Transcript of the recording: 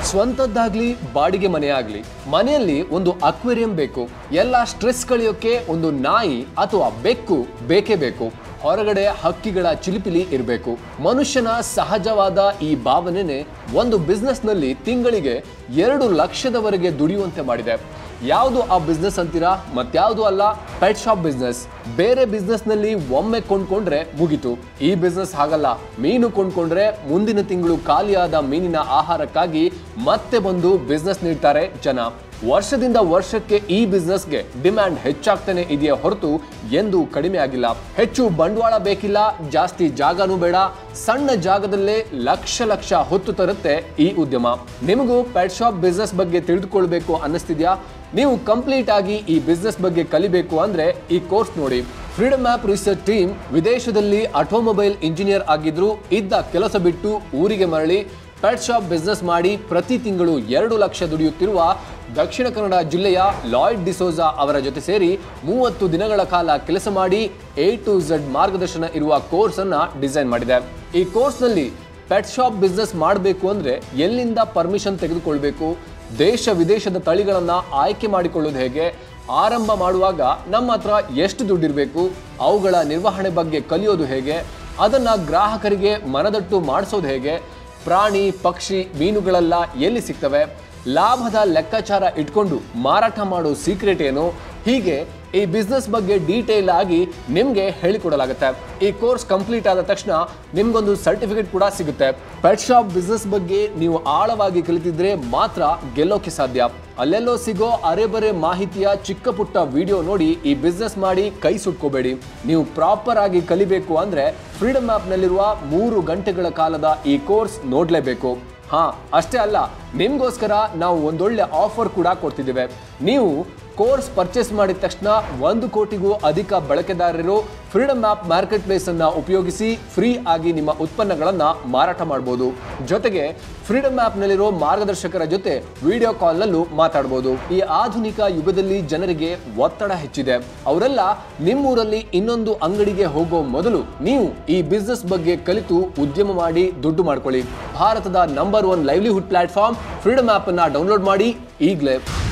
ಸ್ವಂತದ್ದಾಗ್ಲಿ ಬಾಡಿಗೆ ಮನೆ ಆಗ್ಲಿ ಮನೆಯಲ್ಲಿ ಒಂದು ಅಕ್ವೇರಿಯಂ ಬೇಕು ಎಲ್ಲ ಸ್ಟ್ರೆಸ್ ಕಳೆಯೋಕೆ ಒಂದು ನಾಯಿ ಅಥವಾ ಬೆಕ್ಕು ಬೇಕೇ ಬೇಕು ಹೊರಗಡೆ ಹಕ್ಕಿಗಳ ಚಿಲಿಪಿಲಿ ಇರಬೇಕು ಮನುಷ್ಯನ ಸಹಜವಾದ ಈ ಭಾವನೆನೆ ಒಂದು ಬಿಸ್ನೆಸ್ನಲ್ಲಿ ತಿಂಗಳಿಗೆ ಎರಡು ಲಕ್ಷದವರೆಗೆ ದುಡಿಯುವಂತೆ ಮಾಡಿದೆ ಯಾವುದು ಆ ಬಿಸ್ನೆಸ್ ಅಂತೀರಾ ಮತ್ಯಾವುದು ಅಲ್ಲ ಪೆಟ್ ಶಾಪ್ ಬಿಸ್ನೆಸ್ ಬೇರೆ ಬಿಸ್ನೆಸ್ ನಲ್ಲಿ ಒಮ್ಮೆ ಕೊಂಡ್ಕೊಂಡ್ರೆ ಮುಗೀತು ಈ ಬಿಸ್ನೆಸ್ ಹಾಗಲ್ಲ ಮೀನು ಕೊಂಡ್ಕೊಂಡ್ರೆ ಮುಂದಿನ ತಿಂಗಳು ಖಾಲಿಯಾದ ಮೀನಿನ ಆಹಾರಕ್ಕಾಗಿ ಮತ್ತೆ ಬಂದು ಬಿಸ್ನೆಸ್ ನೀಡ್ತಾರೆ ಜನ ವರ್ಷದಿಂದ ವರ್ಷಕ್ಕೆ ಈ ಬಿಸ್ನೆಸ್ಗೆ ಡಿಮ್ಯಾಂಡ್ ಹೆಚ್ಚಾಗ್ತಾನೆ ಇದೆಯೇ ಹೊರತು ಎಂದು ಕಡಿಮೆ ಆಗಿಲ್ಲ ಹೆಚ್ಚು ಬಂಡವಾಳ ಬೇಕಿಲ್ಲ ಜಾಸ್ತಿ ಜಾಗನೂ ಬೇಡ ಸಣ್ಣ ಜಾಗದಲ್ಲೇ ಲಕ್ಷ ಲಕ್ಷ ಹೊತ್ತು ತರುತ್ತೆ ಈ ಉದ್ಯಮ ನಿಮಗೂ ಪೆಟ್ ಶಾಪ್ ಬಿಸ್ನೆಸ್ ಬಗ್ಗೆ ತಿಳಿದುಕೊಳ್ಬೇಕು ಅನ್ನಿಸ್ತಿದ್ಯಾ ನೀವು ಕಂಪ್ಲೀಟ್ ಆಗಿ ಈ ಬಿಸ್ನೆಸ್ ಬಗ್ಗೆ ಕಲಿಬೇಕು ಅಂದ್ರೆ ಈ ಕೋರ್ಸ್ ನೋಡಿ ಫ್ರೀಡಮ್ ಆಪ್ ರಿಸರ್ಚ್ ಟೀಮ್ ವಿದೇಶದಲ್ಲಿ ಆಟೋಮೊಬೈಲ್ ಇಂಜಿನಿಯರ್ ಆಗಿದ್ರು ಇದ್ದ ಕೆಲಸ ಬಿಟ್ಟು ಊರಿಗೆ ಮರಳಿ ಪೆಟ್ ಶಾಪ್ ಬಿಸ್ನೆಸ್ ಮಾಡಿ ಪ್ರತಿ ತಿಂಗಳು ಎರಡು ಲಕ್ಷ ದುಡಿಯುತ್ತಿರುವ ದಕ್ಷಿಣ ಕನ್ನಡ ಜಿಲ್ಲೆಯ ಲಾಯ್ಡ್ ಡಿಸೋಜಾ ಅವರ ಜೊತೆ ಸೇರಿ ಮೂವತ್ತು ದಿನಗಳ ಕಾಲ ಕೆಲಸ ಮಾಡಿ ಎ ಟು ಝೆಡ್ ಮಾರ್ಗದರ್ಶನ ಇರುವ ಕೋರ್ಸ್ ಅನ್ನ ಡಿಸೈನ್ ಮಾಡಿದೆ ಈ ಕೋರ್ಸ್ನಲ್ಲಿ ಪೆಟ್ ಶಾಪ್ ಬಿಸ್ನೆಸ್ ಮಾಡಬೇಕು ಅಂದ್ರೆ ಎಲ್ಲಿಂದ ಪರ್ಮಿಷನ್ ತೆಗೆದುಕೊಳ್ಬೇಕು ದೇಶ ವಿದೇಶದ ತಳಿಗಳನ್ನ ಆಯ್ಕೆ ಮಾಡಿಕೊಳ್ಳೋದು ಹೇಗೆ ಆರಂಭ ಮಾಡುವಾಗ ನಮ್ಮ ಹತ್ರ ಎಷ್ಟು ದುಡ್ಡಿರಬೇಕು ಅವುಗಳ ನಿರ್ವಹಣೆ ಬಗ್ಗೆ ಕಲಿಯೋದು ಹೇಗೆ ಅದನ್ನ ಗ್ರಾಹಕರಿಗೆ ಮನದಟ್ಟು ಮಾಡಿಸೋದು ಹೇಗೆ ಪ್ರಾಣಿ ಪಕ್ಷಿ ಮೀನುಗಳೆಲ್ಲ ಎಲ್ಲಿ ಸಿಗ್ತವೆ ಲಾಭದ ಲೆಕ್ಕಾಚಾರ ಇಟ್ಕೊಂಡು ಮಾರಾಟ ಮಾಡೋ ಸೀಕ್ರೆಟ್ ಏನು ಹೀಗೆ ಈ ಬಿಸ್ನೆಸ್ ಬಗ್ಗೆ ಡೀಟೇಲ್ ಆಗಿ ನಿಮ್ಗೆ ಹೇಳಿಕೊಡಲಾಗುತ್ತೆ ಈ ಕೋರ್ಸ್ ಕಂಪ್ಲೀಟ್ ಆದ ತಕ್ಷಣ ನಿಮ್ಗೊಂದು ಸರ್ಟಿಫಿಕೇಟ್ ಕೂಡ ಸಿಗುತ್ತೆ ಪೆಟ್ ಶಾಪ್ ಬಿಸ್ನೆಸ್ ಬಗ್ಗೆ ನೀವು ಆಳವಾಗಿ ಕಲಿತಿದ್ರೆ ಮಾತ್ರ ಗೆಲ್ಲೋಕೆ ಸಾಧ್ಯ ಅಲ್ಲೆಲ್ಲೋ ಸಿಗೋ ಅರೆಬರೆ ಮಾಹಿತಿಯ ಚಿಕ್ಕ ಪುಟ್ಟ ವಿಡಿಯೋ ನೋಡಿ ಈ ಬಿಸ್ನೆಸ್ ಮಾಡಿ ಕೈ ಸುಟ್ಕೋಬೇಡಿ ನೀವು ಪ್ರಾಪರ್ ಆಗಿ ಕಲಿಬೇಕು ಅಂದ್ರೆ ಫ್ರೀಡಮ್ ಆ್ಯಪ್ನಲ್ಲಿರುವ ಮೂರು ಗಂಟೆಗಳ ಕಾಲದ ಈ ಕೋರ್ಸ್ ನೋಡಲೇಬೇಕು ಹಾ ಅಷ್ಟೇ ಅಲ್ಲ ನಿಮ್ಗೋಸ್ಕರ ನಾವು ಒಂದೊಳ್ಳೆ ಆಫರ್ ಕೂಡ ಕೊಡ್ತಿದ್ದೇವೆ ನೀವು ಕೋರ್ಸ್ ಪರ್ಚೇಸ್ ಮಾಡಿದ ತಕ್ಷಣ ಒಂದು ಕೋಟಿಗೂ ಅಧಿಕ ಬಳಕೆದಾರರು ಫ್ರೀಡಮ್ ಆಪ್ ಮಾರ್ಕೆಟ್ ಪ್ಲೇಸ್ ಅನ್ನ ಉಪಯೋಗಿಸಿ ಫ್ರೀ ಆಗಿ ನಿಮ್ಮ ಉತ್ಪನ್ನಗಳನ್ನ ಮಾರಾಟ ಮಾಡಬಹುದು ಜೊತೆಗೆ ಫ್ರೀಡಮ್ ಆಪ್ ನಲ್ಲಿರೋ ಮಾರ್ಗದರ್ಶಕರ ಜೊತೆ ವಿಡಿಯೋ ಕಾಲ್ ನಲ್ಲೂ ಮಾತಾಡಬಹುದು ಈ ಆಧುನಿಕ ಯುಗದಲ್ಲಿ ಜನರಿಗೆ ಒತ್ತಡ ಹೆಚ್ಚಿದೆ ಅವರೆಲ್ಲ ನಿಮ್ಮೂರಲ್ಲಿ ಇನ್ನೊಂದು ಅಂಗಡಿಗೆ ಹೋಗೋ ಮೊದಲು ನೀವು ಈ ಬಿಸ್ನೆಸ್ ಬಗ್ಗೆ ಕಲಿತು ಉದ್ಯಮ ಮಾಡಿ ದುಡ್ಡು ಮಾಡ್ಕೊಳ್ಳಿ ಭಾರತದ number one livelihood platform freedom app ಅನ್ನ ಡೌನ್ಲೋಡ್ ಮಾಡಿ ಈಗಲೇ